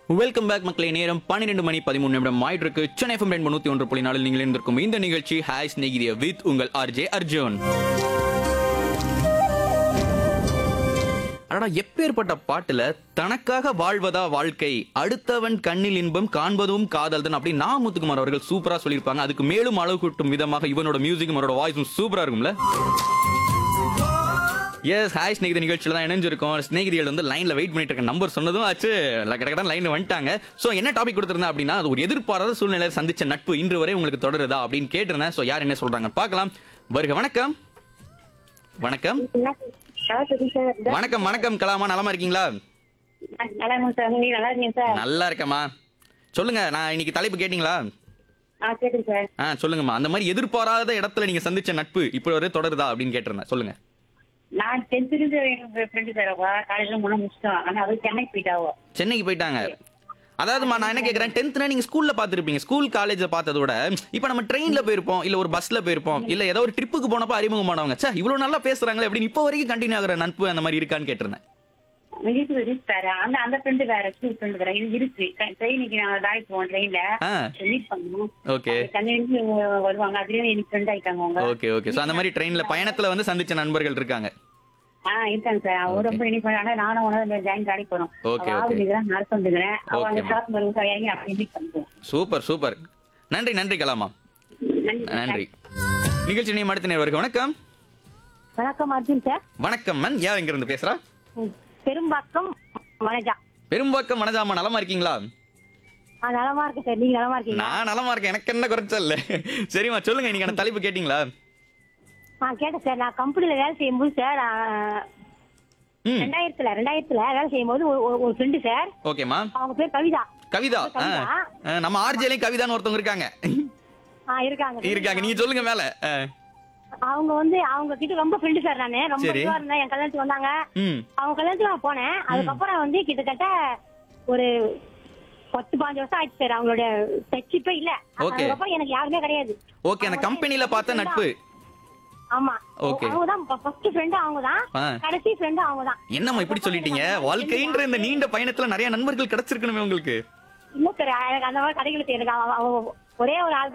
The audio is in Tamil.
வெல்கம் பேக் மக்களே நேரம் பன்னிரெண்டு மணி பதிமூணு நிமிடம் ஆயிட்டு இருக்கு சென்னை எஃப்எம் ரெண்டு நூத்தி ஒன்று புள்ளி நாலில் நீங்கள் இருந்திருக்கும் இந்த நிகழ்ச்சி ஹாய் ஸ்நேகிதிய வித் உங்கள் ஆர்ஜே அர்ஜுன் அடடா எப்பேற்பட்ட பாட்டுல தனக்காக வாழ்வதா வாழ்க்கை அடுத்தவன் கண்ணில் இன்பம் காண்பதும் காதல் தான் அப்படி நான் முத்துக்குமார் அவர்கள் சூப்பரா சொல்லியிருப்பாங்க அதுக்கு மேலும் அளவு கூட்டும் விதமாக இவனோட மியூசிக்கும் அவரோட வாய்ஸும் சூப்பரா இருக்கும்ல எஸ் ஹாய் ஸ்நேகித நிகழ்ச்சியில் தான் இணைஞ்சிருக்கோம் ஸ்நேகிதிகள் வந்து லைன்ல வெயிட் பண்ணிட்டு இருக்க நம்பர் சொன்னதும் ஆச்சு கடகடன் லைன்ல வந்துட்டாங்க ஸோ என்ன டாபிக் கொடுத்திருந்தேன் அப்படின்னா அது ஒரு எதிர்பாராத சூழ்நிலையில் சந்திச்ச நட்பு இன்று வரை உங்களுக்கு தொடருதா அப்படின்னு கேட்டிருந்தேன் ஸோ யார் என்ன சொல்றாங்க பார்க்கலாம் வருக வணக்கம் வணக்கம் வணக்கம் வணக்கம் கலாமா நலமா இருக்கீங்களா நல்லா இருக்கேன் சார் நீங்க நல்லா இருக்கீங்க சார் நல்லா இருக்கேம்மா சொல்லுங்க நான் இன்னைக்கு தலைப்பு கேட்டிங்களா ஆ கேட்டுங்க சார் ஆ சொல்லுங்கம்மா அந்த மாதிரி எதிர்பாராத இடத்துல நீங்க சந்திச்ச நட்பு இப்போ வரை தொடருதா அப்படின்னு கேட்டிருந்தேன் சொல்லுங்க நான் டென்த்துக்கு எங்க ஃப்ரெண்டு சார் அவ காலேஜ்ல முன்ன முடிச்சிட்டோம் ஆனா அது சென்னைக்கு போயிட்டாவோ சென்னைக்கு போயிட்டாங்க அதாவதுமா நான் என்ன கேக்குறேன் டென்த்னா நீங்க ஸ்கூல்ல பாத்துருப்பீங்க ஸ்கூல் காலேஜ்ல பார்த்தத விட இப்ப நம்ம ட்ரெயின்ல போயிருப்போம் இல்ல ஒரு பஸ்ல போயிருப்போம் இல்ல ஏதோ ஒரு ட்ரிப்புக்கு போனப்ப அறிமுகமானவங்க சே இவ்வளவு நல்லா பேசுறாங்களே அப்படின்னு இப்போ வரைக்கும் கண்டினியூ ஆகுற நட்பு அந்த மாதிரி இருக்கான்னு கேட்டிருந்தேன் இருக்கு இருக்கு சார் அந்த அந்த ஃப்ரெண்டு வேற ஸ்கூல் ஃப்ரெண்டு வேற இது இருக்கு ட்ரெயினுக்கு நாங்க தாய் போவோம் ட்ரெயின்ல ஆ மீட் பண்ணுவோம் ஓகே சென்னையிலிருந்து வருவாங்க அதுலயும் எனக்கு ஃப்ரெண்ட் ஆயிட்டாங்க அவங்க ஓகே ஓகே சோ அந்த மாதிரி ட்ரெயின்ல பயணத்துல வந்து சந்திச்ச நண்பர்கள் இருக்காங்க ஆ இருக்காங்க சார் அவ ரொம்ப இனி ஆனா நானும் உனக்கு ஜாயின் காடி போறோம் Okay, அவ okay. ஆகுதுங்கிறேன் நடத்த வந்துக்கிறேன் அவ அந்த Okay, ஸ்டாப் வருவாங்க இறங்கி அப்படி மீட் பண்ணுவோம் சூப்பர் சூப்பர் நன்றி நன்றி கலாமா நன்றி சார். நன்றி நிகழ்ச்சி நீ அடுத்த நேரம் வணக்கம் வணக்கம் அர்ஜுன் சார் வணக்கம் மேம் யார் இங்க இருந்து பேசுறா பெரும்பாக்கம் மனஜா பெரும்பாக்கம் மனஜாமா நலமா இருக்கீங்களா ஆ நலமா இருக்கு சார் நீங்க நலமா இருக்கீங்க நான் நலமா இருக்கேன் எனக்கு என்ன குறைச்சல் சரிம்மா சொல்லுங்க இன்னைக்கு தலைப்பு கேட்டீங்களா ஆ கேட்டேன் சார் நான் கம்பெனில வேலை செய்யும்போது சார் ஆ, ம் ரெண்டாயிரத்துல ரெண்டாயிரத்துல வேலை செய்யும்போது ஒரு- ஒரு- ஒரு ஃப்ரெண்டு சார் ஓகேமா அவங்க பேர் கவிதா கவிதா ஆ. கவிதா. ஆ, நம்ம ஆர்ஜேலையும் கவிதான்னு ஒருத்தவங்க இருக்காங்க ஆ இருக்காங்க இருக்காங்க நீங்க சொல்லுங்க மேல ஆ. அவங்க வந்து அவங்க கிட்ட ரொம்ப ஃப்ரெண்டு சார் நானு ரொம்ப சரி. இதுவா இருந்தேன் என் கல்யாணத்துக்கு வந்தாங்க ம் அவங்க கல்யாணத்துக்கு நான் போனேன் அதுக்கப்புறம் வந்து கிட்டத்தட்ட ஒரு பத்து பாஞ்சு வருஷம் ஆயிடுச்சு சார் அவங்களோட டச்சிப்பே இல்ல Okay. அதுக்கப்புறம் எனக்கு யாருமே கிடையாது ஓகே அந்த கம்பெனில பார்த்த நட்பு ஆமா Okay. அவங்க தான் ஃபர்ஸ்ட் ஃப்ரெண்டு அவங்க தான் ஆ. கடைசி ஃப்ரெண்டு அவங்க தான் என்னம்மா இப்படி சொல்லிட்டீங்க வாழ்க்கைன்ற இந்த நீண்ட பயணத்துல நிறைய நண்பர்கள் கிடைச்சிருக்கணுமே உங்களுக்கு இல்ல சார் எனக்கு அந்த மாதிரி கடைகளுக்கு எனக்கு அவ- அவ- ஒரே ஒரு ஆள்